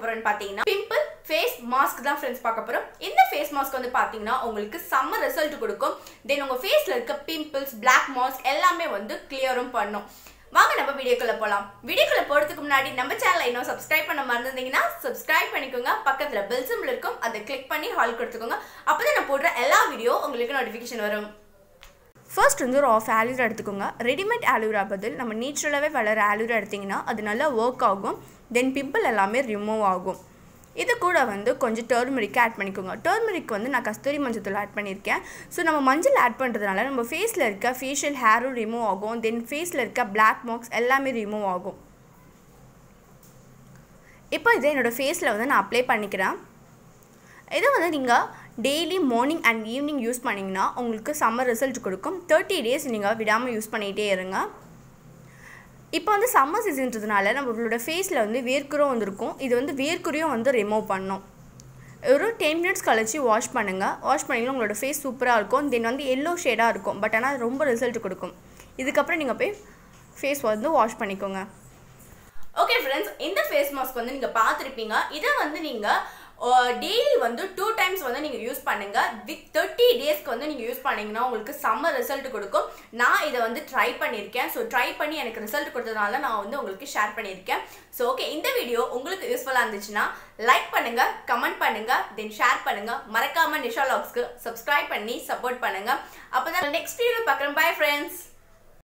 போறோம்னு பாத்தீங்கன்னா pimple face mask தான் ஃப்ரெண்ட்ஸ் பார்க்க போறோம் இந்த ஃபேஸ் மாஸ்க் வந்து பாத்தீங்கன்னா உங்களுக்கு செம்ம ரிசல்ட் கொடுக்கும் தென் உங்க ஃபேஸ்ல இருக்க பிம்பிள்ஸ் பிளாக் மாஸ்க் எல்லாமே வந்து கிளியரும் பண்ணும் வாங்க நம்ம வீடியோக்குள்ள போலாம் வீடியோக்குள்ள போறதுக்கு முன்னாடி நம்ம சேனலை இன்னும் சப்ஸ்கிரைப் பண்ண மறந்துருந்தீங்கன்னா சப்ஸ்கிரைப் பண்ணிக்கோங்க பக்கத்துல பெல் சிம்பிள் இருக்கும் அதை கிளிக் பண்ணி ஹால் கொடுத்துக்கோங்க அப்பதான் நான் போடுற எல்லா வீடியோ உங்களுக்கு நோட்டிஃபிகேஷன் வரும் ஃபர்ஸ்ட் வந்து ஒரு ஆஃப் ஆலூரா எடுத்துக்கோங்க ரெடிமேட் ஆலூரா பதில் நம்ம நேச்சுரலாகவே வளர ஆலூரா எடுத்திங்கன்னா அது நல்லா ஒர்க் ஆகும் தென் பிம்பிள் எல்லாமே ரிமூவ் ஆகும் இது கூட வந்து கொஞ்சம் டர்மரிக் ஆட் பண்ணிக்கோங்க டர்மரிக் வந்து நான் கஸ்தூரி மஞ்சள் ஆட் பண்ணியிருக்கேன் ஸோ நம்ம மஞ்சள் ஆட் பண்ணுறதுனால நம்ம ஃபேஸில் இருக்க ஃபேஷியல் ஹேரும் ரிமூவ் ஆகும் தென் ஃபேஸில் இருக்க பிளாக் மார்க்ஸ் எல்லாமே ரிமூவ் ஆகும் இப்போ இதை என்னோடய ஃபேஸில் வந்து நான் அப்ளை பண்ணிக்கிறேன் இதை வந்து நீங்கள் daily morning and evening use பண்ணிங்கன்னா உங்களுக்கு சம்மர் ரிசல்ட் கொடுக்கும் தேர்ட்டி டேஸ் நீங்கள் விடாமல் யூஸ் பண்ணிகிட்டே இருங்க இப்போ வந்து சம்மர் சீசன்றதுனால நம்மளோட ஃபேஸில் வந்து வேர்க்குரும் வந்திருக்கும் இது வந்து வேர்க்குரியும் வந்து ரிமூவ் பண்ணும் ஒரு டென் மினிட்ஸ் கழிச்சு வாஷ் பண்ணுங்கள் வாஷ் பண்ணிங்கன்னா உங்களோட ஃபேஸ் சூப்பராக இருக்கும் தென் வந்து எல்லோ ஷேடாக இருக்கும் பட் ஆனால் ரொம்ப ரிசல்ட் கொடுக்கும் இதுக்கப்புறம் நீங்கள் போய் ஃபேஸ் வந்து வாஷ் பண்ணிக்கோங்க ஓகே ஃப்ரெண்ட்ஸ் இந்த ஃபேஸ் மாஸ்க் வந்து நீங்கள் பார்த்துருப்பீங்க இதை வந்து நீங்கள் டெய்லி வந்து டூ டைம்ஸ் வந்து நீங்கள் யூஸ் பண்ணுங்க வித் தேர்ட்டி டேஸ்க்கு வந்து நீங்கள் யூஸ் பண்ணீங்கன்னா உங்களுக்கு செம்ம ரிசல்ட் கொடுக்கும் நான் இதை வந்து ட்ரை பண்ணியிருக்கேன் ஸோ ட்ரை பண்ணி எனக்கு ரிசல்ட் கொடுத்ததுனால நான் வந்து உங்களுக்கு ஷேர் பண்ணியிருக்கேன் ஸோ ஓகே இந்த வீடியோ உங்களுக்கு யூஸ்ஃபுல்லாக இருந்துச்சுன்னா லைக் பண்ணுங்க கமெண்ட் பண்ணுங்க தென் ஷேர் பண்ணுங்க மறக்காம நிஷா லாக்ஸ்க்கு சப்ஸ்கிரைப் பண்ணி சப்போர்ட் பண்ணுங்க அப்போ தான் நெக்ஸ்ட் வீடியோ பார்க்குறேன் பை ஃப்ரெண்ட்ஸ்